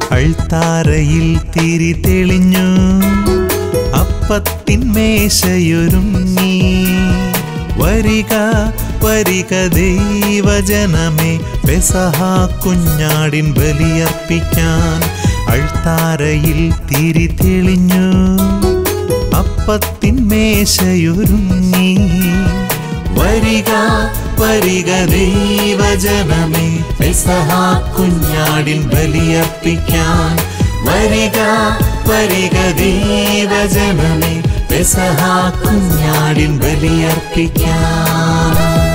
അൾത്താരയിൽ തിരി തെളിഞ്ഞു അപ്പത്തിൻ മേശയൊരുങ്ങി വരിക വരിക ദൈവജനമേ പെസഹ കുഞ്ഞാടിൻ ബലിയർപ്പിക്കാൻ അൾത്താരയിൽ തിരി തെളിഞ്ഞു അപ്പത്തിൻ മേശയൊരുങ്ങി വരിക വരിക ദൈവജനമേ പെസഹ കുഞ്ഞാടിൻ ബലിയർപ്പിക്കാൻ വരിക വരിക ദൈവജനമേ പെസഹ കുഞ്ഞാടിൻ ബലിയർപ്പിക്കാൻ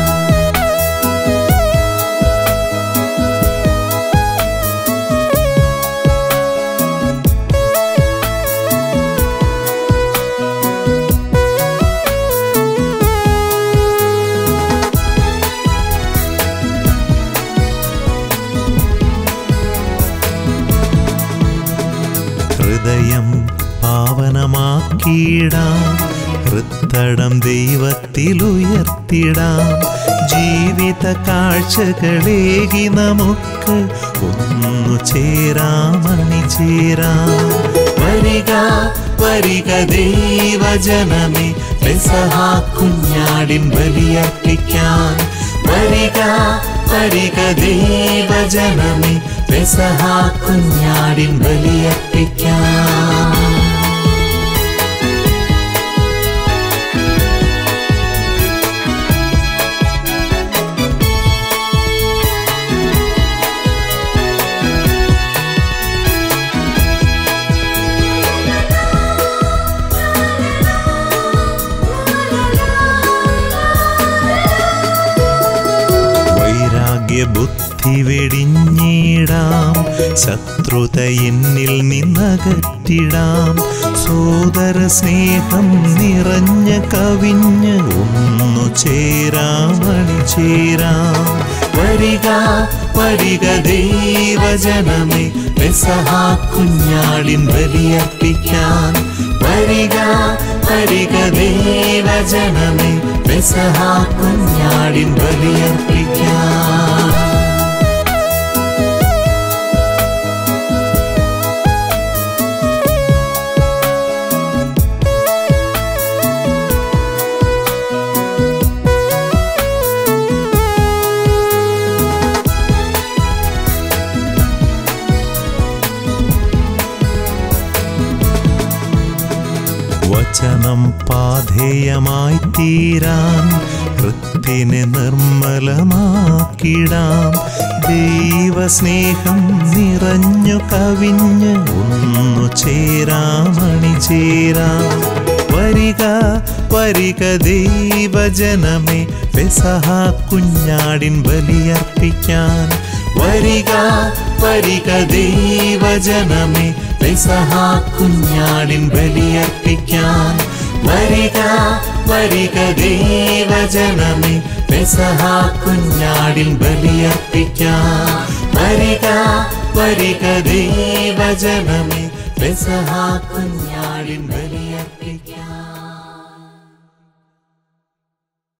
ഹൃദയം പാവനമാക്കിയിടാം ഹൃത്തടം ദൈവത്തിലുയർത്തിടാം ജീവിത കാഴ്ചകളേകി നമുക്ക് ഒന്നു ചേരാം അണിചേരാം വരിക വരിക ദൈവജനമേ പെസഹ കുഞ്ഞാടിൻ ബലിയർപ്പിക്കാൻ വരിക വരിക ദൈവജനമേ പെസഹ കുഞ്ഞാടിൻ ബലിയർപ്പിക്കാൻ വൈരാഗ്യ ബുദ്ധി വെടിഞ്ഞിടാം ശത്രുത എന്നിൽ നിന്നകറ്റിടാം സോദര സ്നേഹം നിറഞ്ഞ കവിഞ്ഞ് ഒന്നു ചേരാം അണിചേരാം വരിക വരിക ദൈവജനമേ പെസഹ കുഞ്ഞാടിൻ ബലിയർപ്പിക്കാൻ വരിക വരിക ദൈവജനമേ പെസഹ കുഞ്ഞാടിൻ ബലിയർപ്പിക്കാൻ വചനം പാധേയമായി തീരാൻ ഹൃത്തിനെ നിർമ്മലമാക്കിടാം ദൈവസ്നേഹം നിറഞ്ഞു കവിഞ്ഞ് ഒന്നു ചേരാം അണിചേരാം വരിക വരിക ദൈവജനമേ പെസഹ കുഞ്ഞാടിൻ ബലിയർപ്പിക്കാൻ വരിക വരിക ദൈവജനമേ പെസഹ കുഞ്ഞാടിൻ ബലിയർപ്പിക്കാൻ വരിക വരിക ദൈവജനമേ പെസഹ കുഞ്ഞാടിൻ ബലിയർപ്പിക്കാൻ വരിക വരിക ദൈവജനമേ പെസഹ കുഞ്ഞാടിൻ ബലി